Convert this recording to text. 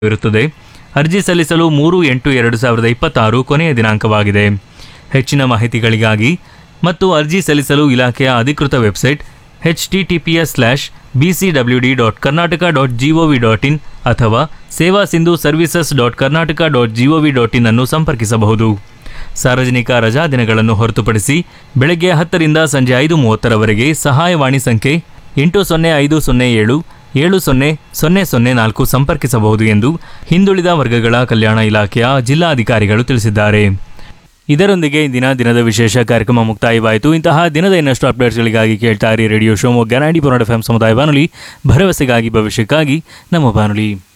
ಇರುತ್ತದೆ ಅರ್ಜಿ ಸಲ್ಲಿಸಲು ಮೂರು ಎಂಟು ಎರಡು ಸಾವಿರದ ಇಪ್ಪತ್ತಾರು ಕೊನೆಯ ದಿನಾಂಕವಾಗಿದೆ ಹೆಚ್ಚಿನ ಮಾಹಿತಿಗಳಿಗಾಗಿ ಮತ್ತು ಅರ್ಜಿ ಸಲ್ಲಿಸಲು ಇಲಾಖೆಯ ಅಧಿಕೃತ website H T T P S slash B C W D dot Karnataka dot G O V dot in ಅಥವಾ Seva Sindhu services dot Karnataka dot G O V dot in ಅನ್ನು ಸಂಪರ್ಕಿಸಬಹುದು ಸಾರ್ವಜನಿಕ ರಜಾ ದಿನಗಳನ್ನು ಹೊರತುಪಡಿಸಿ ಬೆಳಗ್ಗೆ ಹತ್ತರಿಂದ ಸಂಜೆ ಐದು ಮೂವತ್ತರವರೆಗೆ ಸಹಾಯವಾಣಿ ಸಂಖ್ಯೆ ಎಂಟು ಸೊನ್ನೆ ಐದು ಸೊನ್ನೆ ಏಳು ಏಳು ಸೊನ್ನೆ ಸೊನ್ನೆ ಸೊನ್ನೆ ನಾಲ್ಕು ಸಂಪರ್ಕಿಸಬಹುದು ಎಂದು ಹಿಂದುಳಿದ ವರ್ಗಗಳ ಕಲ್ಯಾಣ ಇಲಾಖೆಯ ಜಿಲ್ಲಾಧಿಕಾರಿಗಳು ತಿಳಿಸಿದ್ದಾರೆ ಇದರೊಂದಿಗೆ ಇಂದಿನ ದಿನದ ವಿಶೇಷ ಕಾರ್ಯಕ್ರಮ ಮುಕ್ತಾಯವಾಯಿತು ಇಂತಹ ದಿನದ ಇನ್ನಷ್ಟು ಅಪ್ಡೇಟ್ಸ್ಗಳಿಗಾಗಿ ಕೇಳ್ತಾ ಇರಿ ರೇಡಿಯೋ ಶಿವಮೊಗ್ಗ ನಾಡಿ ಪೊನ್ನಡ ಎಫ್ ಸಮುದಾಯ ಬಾನುಲಿ ಭರವಸೆಗಾಗಿ ಭವಿಷ್ಯಕ್ಕಾಗಿ ನಮ್ಮ ಬಾನುಲಿ